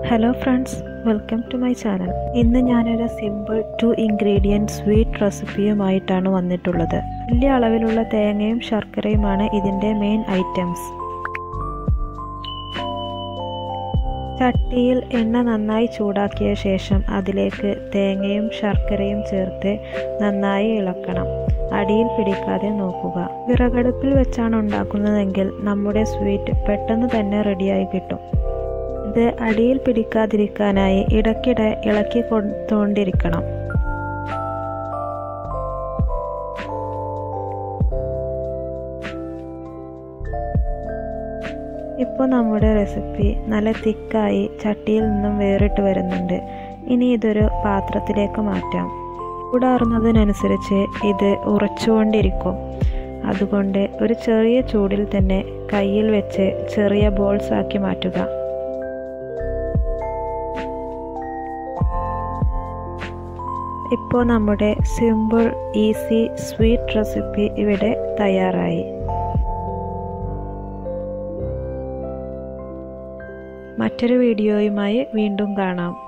hello friends welcome to my channel ഇന്ന് ഞാനൊരു simple two ingredient sweet റെസിപ്പിയുമായിട്ടാണ് വന്നിട്ടുള്ളത് വലിയ അളവിലുള്ള തേങ്ങയും ശർക്കരയുമാണ് ഇതിൻ്റെ മെയിൻ ഐറ്റംസ് ചട്ടിയിൽ എണ്ണ നന്നായി ചൂടാക്കിയ ശേഷം അതിലേക്ക് തേങ്ങയും ശർക്കരയും ചേർത്ത് നന്നായി ഇളക്കണം അടിയിൽ പിടിക്കാതെ നോക്കുക വിറകടുപ്പിൽ വെച്ചാണ് ഉണ്ടാക്കുന്നതെങ്കിൽ നമ്മുടെ സ്വീറ്റ് പെട്ടെന്ന് തന്നെ റെഡിയായി കിട്ടും ഇത് അടിയിൽ പിടിക്കാതിരിക്കാനായി ഇടയ്ക്കിടെ ഇളക്കി കൊണ്ടുകൊണ്ടിരിക്കണം ഇപ്പോൾ നമ്മുടെ റെസിപ്പി നല്ല തിക്കായി ചട്ടിയിൽ നിന്നും വേറിട്ട് വരുന്നുണ്ട് ഇനി ഇതൊരു പാത്രത്തിലേക്ക് മാറ്റാം ചൂടാറുന്നതിനനുസരിച്ച് ഇത് ഉറച്ചുകൊണ്ടിരിക്കും അതുകൊണ്ട് ഒരു ചെറിയ ചൂടിൽ തന്നെ കയ്യിൽ വെച്ച് ചെറിയ ബോൾസ് ആക്കി മാറ്റുക ഇപ്പോൾ നമ്മുടെ സിമ്പിൾ ഈസി സ്വീറ്റ് റെസിപ്പി ഇവിടെ തയ്യാറായി മറ്റൊരു വീഡിയോയുമായി വീണ്ടും കാണാം